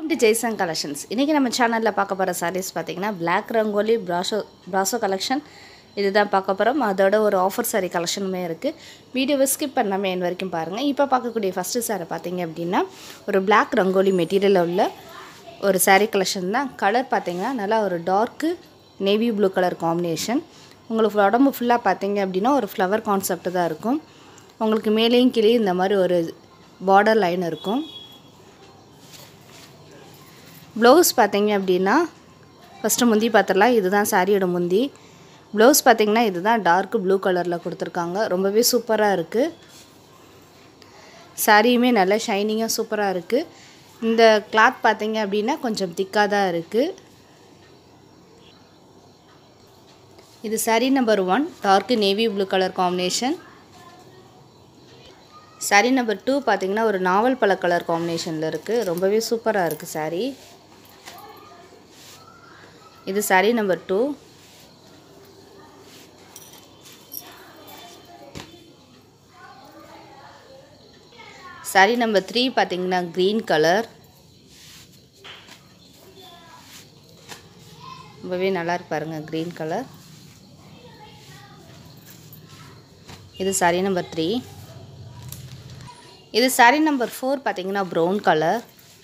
to Jaison collections இன்றைக்கி நம்ம சேனலில் பார்க்க போகிற சாரீஸ் பார்த்தீங்கன்னா பிளாக் ரங்கோலி ப்ராஷோ ப்ராசோ கலெக்ஷன் இதுதான் பார்க்க போகிறோம் அதோட ஒரு ஆஃபர் சாரீ கலெக்ஷனுமே இருக்குது வீடியோவை ஸ்கிப் பண்ணாமல் என் வரைக்கும் பாருங்கள் இப்போ பார்க்கக்கூடிய ஃபஸ்ட்டு சாரை பார்த்தீங்க அப்படின்னா ஒரு பிளாக் ரங்கோலி மெட்டீரியலில் உள்ள ஒரு saree கலெக்ஷன் தான் கலர் பார்த்தீங்கன்னா நல்லா ஒரு dark navy blue colour combination உங்களுக்கு உடம்பு ஃபுல்லாக பார்த்தீங்க அப்படின்னா ஒரு ஃப்ளவர் கான்செப்ட் தான் இருக்கும் உங்களுக்கு மேலேயும் கீழே இந்த மாதிரி ஒரு பார்டர் லைன் இருக்கும் ப்ளவுஸ் பார்த்தீங்க அப்படின்னா ஃபஸ்ட்டு முந்தி பார்த்துடலாம் இதுதான் சாரியோட முந்தி ப்ளவுஸ் பார்த்தீங்கன்னா இதுதான் டார்க் ப்ளூ கலரில் கொடுத்துருக்காங்க ரொம்பவே சூப்பராக இருக்குது சாரியுமே நல்ல ஷைனிங்காக சூப்பராக இருக்குது இந்த கிளாத் பார்த்தீங்க அப்படின்னா கொஞ்சம் திக்காக தான் இருக்குது இது sari number one dark navy blue colour combination sari number two பார்த்தீங்கன்னா ஒரு நாவல் பழ கலர் காம்பினேஷனில் இருக்குது ரொம்பவே சூப்பராக இருக்குது சாரி இது sari number two sari number three பார்த்தீங்கன்னா க்ரீன் கலர் ரொம்பவே நல்லா இருக்கு பாருங்க க்ரீன் கலர் இது சாரி நம்பர் த்ரீ இது சாரி நம்பர் ஃபோர் பார்த்தீங்கன்னா ப்ரௌன் கலர்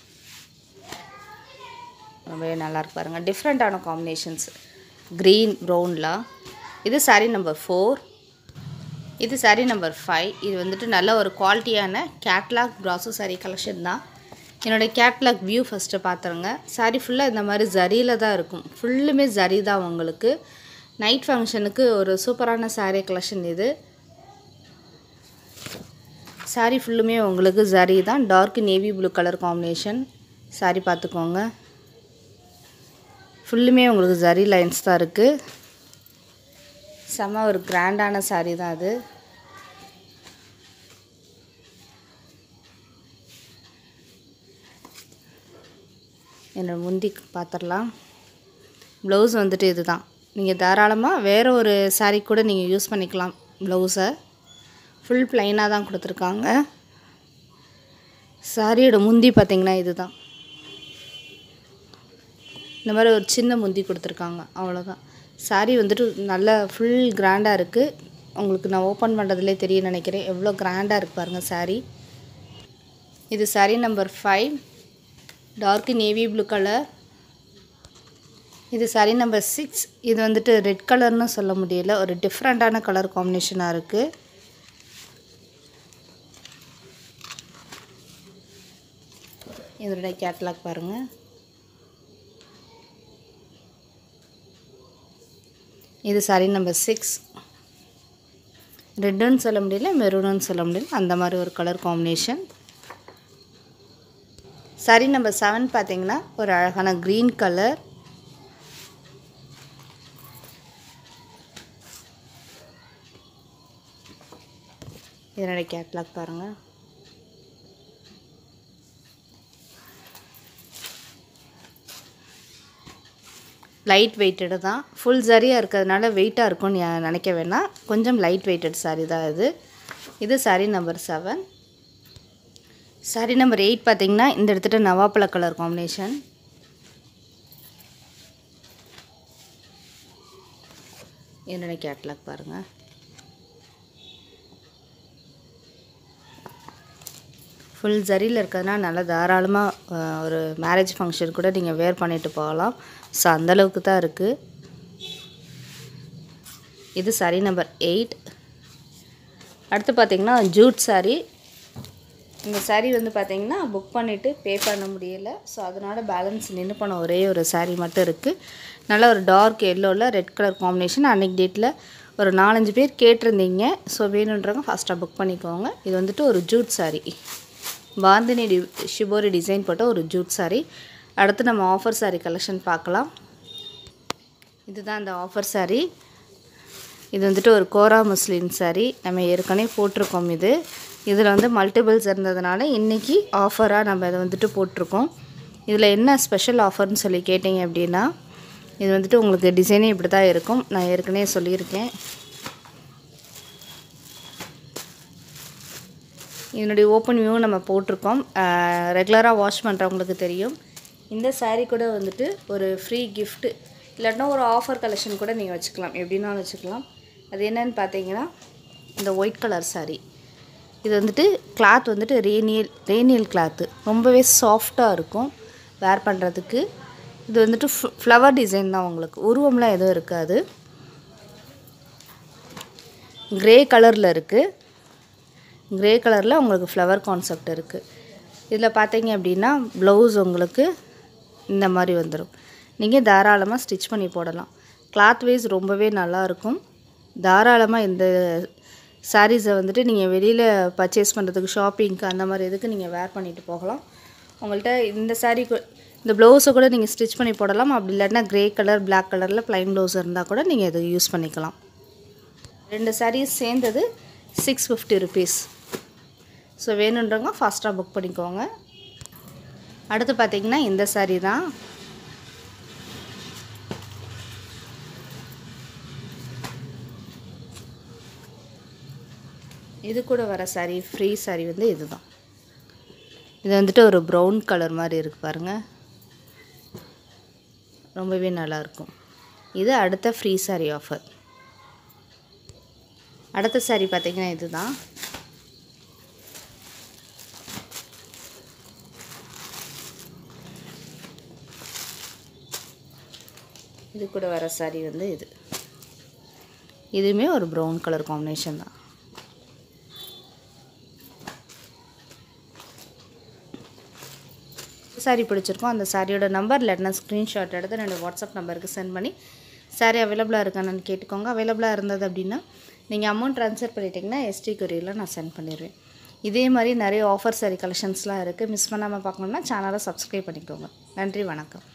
ரொம்பவே நல்லா இருக்கு பாருங்க டிஃப்ரெண்ட்டான காம்பினேஷன்ஸ் க்ரீன் ப்ரௌன்லாம் இது சாரி நம்பர் ஃபோர் இது சாரி நம்பர் ஃபைவ் இது வந்துட்டு நல்ல ஒரு குவாலிட்டியான கேட்லாக் ப்ராசோ சாரி கலெக்ஷன் தான் என்னோடய கேட்லாக் வியூ ஃபஸ்ட்டு பார்த்துருங்க சாரி ஃபுல்லாக இந்த மாதிரி ஜரியில் தான் இருக்கும் ஃபுல்லுமே ஜரி தான் உங்களுக்கு நைட் ஃபங்க்ஷனுக்கு ஒரு சூப்பரான சாரீ கலெக்ஷன் இது சாரீ ஃபுல்லுமே உங்களுக்கு ஜரி தான் dark navy blue colour combination sari பார்த்துக்கோங்க ஃபுல்லுமே உங்களுக்கு ஜரி லைன்ஸ் தான் இருக்குது செம்ம ஒரு கிராண்டான சாரீ தான் அது என்னோட முந்தி பார்த்துடலாம் ப்ளவுஸ் வந்துட்டு இதுதான் நீங்கள் தாராளமாக வேறு ஒரு சாரீ கூட நீங்கள் யூஸ் பண்ணிக்கலாம் ப்ளவுஸை ஃபுல் ப்ளைனாக தான் கொடுத்துருக்காங்க சாரியோட முந்தி பார்த்திங்கன்னா இதுதான் இந்த மாதிரி ஒரு சின்ன முந்தி கொடுத்துருக்காங்க அவ்வளோதான் சாரீ வந்துட்டு நல்ல ஃபுல் கிராண்டாக இருக்குது உங்களுக்கு நான் ஓப்பன் பண்ணுறதுலே தெரியும் நினைக்கிறேன் எவ்வளோ கிராண்டாக இருக்குது பாருங்கள் சாரீ இது sari number five dark navy blue colour இது சாரீ நம்பர் சிக்ஸ் இது வந்துட்டு ரெட் கலர்னு சொல்ல முடியல ஒரு டிஃப்ரெண்ட்டான கலர் காம்பினேஷனாக இருக்குது இதோட கேட்லாக் பாருங்கள் இது சாரி நம்பர் சிக்ஸ் ரெட்டுன்னு சொல்ல முடியல மெரூனுன்னு சொல்ல முடியல அந்த மாதிரி ஒரு colour combination sari number seven பார்த்தீங்கன்னா ஒரு அழகான க்ரீன் கலர் இதனோட கேட்லாக் பாருங்கள் லைட் வெயிட்டடு தான் ஃபுல் சரியாக இருக்கிறதுனால வெயிட்டாக இருக்கும்னு யா- நினைக்க வேணாம் கொஞ்சம் லைட் வெயிட்டட் சாரீ தான் இது இது sari number seven sari number eight பார்த்தீங்கன்னா இந்த இடத்துல நவாப்பழ கலர் காம்பினேஷன் என்னோட கேட்லாக் பாருங்கள் ஃபுல் ஜரியில் இருக்கிறதுனா நல்லா தாராளமாக ஒரு மேரேஜ் ஃபங்க்ஷன் கூட நீங்கள் வேர் பண்ணிட்டு போகலாம் ஸோ அந்தளவுக்கு தான் இருக்குது இது சாரி நம்பர் எயிட் அடுத்து பார்த்தீங்கன்னா ஜூட் சாரி இந்த சாரி வந்து பார்த்தீங்கன்னா புக் பண்ணிவிட்டு பே பண்ண முடியல ஸோ அதனால் பேலன்ஸ் நின்று போன ஒரே ஒரு சாரி மட்டும் இருக்குது நல்ல ஒரு டார்க் எல்லோவில் ரெட் கலர் காம்பினேஷன் அன்றைக்கி டேட்டில் ஒரு நாலஞ்சு பேர் கேட்டிருந்தீங்க ஸோ வேணுன்றவங்க ஃபாஸ்ட்டாக புக் பண்ணிக்கோங்க இது வந்துட்டு ஒரு ஜூட் சாரி பாந்தினி டி ஷிபோரி டிசைன் போட்ட ஒரு ஜூட் சாரி அடுத்து நம்ம ஆஃபர் சாரி கலெக்ஷன் பார்க்கலாம் இதுதான் அந்த ஆஃபர் சாரி இது வந்துட்டு ஒரு கோரா முஸ்லிம் சாரி நம்ம ஏற்கனவே போட்டிருக்கோம் இது இதில் வந்து மல்டிபிள்ஸ் இருந்ததுனால இன்றைக்கி ஆஃபராக நம்ம இதை வந்துட்டு போட்டிருக்கோம் இதில் என்ன ஸ்பெஷல் ஆஃபர்னு சொல்லி கேட்டிங்க அப்படின்னா இது வந்துட்டு உங்களுக்கு டிசைனே இப்படி தான் இருக்கும் நான் ஏற்கனவே சொல்லியிருக்கேன் இதனுடைய ஓப்பன் வியூ நம்ம போட்டிருக்கோம் ரெகுலராக வாஷ் பண்ணுறவங்களுக்கு தெரியும் இந்த saree கூட வந்துட்டு ஒரு ஃப்ரீ gift இல்லாட்டினா ஒரு ஆஃபர் கலெக்ஷன் கூட நீங்கள் வச்சுக்கலாம் எப்படின்னாலும் வச்சுக்கலாம் அது என்னன்னு பார்த்தீங்கன்னா இந்த ஒயிட் கலர் saree இது வந்துட்டு கிளாத் வந்துட்டு ரேனியல் ரேனியல் கிளாத்து ரொம்பவே சாஃப்டாக இருக்கும் வேர் பண்ணுறதுக்கு இது வந்துட்டு ஃப்ளவர் டிசைன் தான் உங்களுக்கு உருவம்லாம் எதுவும் இருக்காது கிரே கலரில் இருக்குது கிரே கலரில் உங்களுக்கு ஃப்ளவர் கான்செப்ட் இருக்குது இதில் பார்த்தீங்க அப்படின்னா ப்ளவுஸ் உங்களுக்கு இந்த மாதிரி வந்துடும் நீங்கள் தாராளமாக ஸ்டிச் பண்ணி போடலாம் கிளாத் வைஸ் ரொம்பவே நல்லாயிருக்கும் தாராளமாக இந்த சாரீஸை வந்துட்டு நீங்கள் வெளியில் பர்ச்சேஸ் பண்ணுறதுக்கு ஷாப்பிங்க்கு அந்த மாதிரி இதுக்கு நீங்கள் வேர் பண்ணிட்டு போகலாம் உங்கள்கிட்ட இந்த saree கு இந்த ப்ளவுஸை கூட நீங்கள் ஸ்டிச் பண்ணி போடலாம் அப்படி இல்லாட்டினா க்ரே கலர் Black கலரில் ப்ளைன் ப்ளவுஸ் இருந்தால் கூட நீங்கள் இதை யூஸ் பண்ணிக்கலாம் ரெண்டு sarees சேர்ந்தது சிக்ஸ் ஃபிஃப்டி ருபீஸ் ஸோ வேணுன்றவங்க ஃபாஸ்ட்டாக புக் பண்ணிக்கோங்க அடுத்து பார்த்தீங்கன்னா இந்த saree தான் இது கூட வர saree ஃப்ரீ saree வந்து இதுதான் இது வந்துட்டு ஒரு ப்ரௌன் கலர் மாதிரி இருக்கு பாருங்கள் ரொம்பவே நல்லாயிருக்கும் இது அடுத்த ஃப்ரீ saree ஆஃபர் அடுத்த saree பார்த்தீங்கன்னா இதுதான் இது கூட வர saree வந்து இது இதுவுமே ஒரு ப்ரௌன் கலர் காம்பினேஷன் தான் சாரீ பிடிச்சிருக்கோம் அந்த சாரியோட நம்பர் இல்லைன்னா ஸ்க்ரீன்ஷாட் எடுத்து என்னோடய வாட்ஸ்அப் நம்பருக்கு சென்ட் பண்ணி சாரீ அவைலபிளாக இருக்கான்னு கேட்டுக்கோங்க அவைலபிளாக இருந்தது அப்படின்னா நீங்கள் அமௌண்ட் ட்ரான்ஸ்ஃபர் பண்ணிட்டீங்கன்னா எஸ்டி கொரியரில் நான் சென்ட் பண்ணிடுவேன் இதே மாதிரி நிறைய ஆஃபர் சாரீ கலெக்ஷன்ஸ்லாம் இருக்குது மிஸ் பண்ணாமல் பார்க்கணுன்னா சேனலை சப்ஸ்கிரைப் பண்ணிக்கோங்க நன்றி வணக்கம்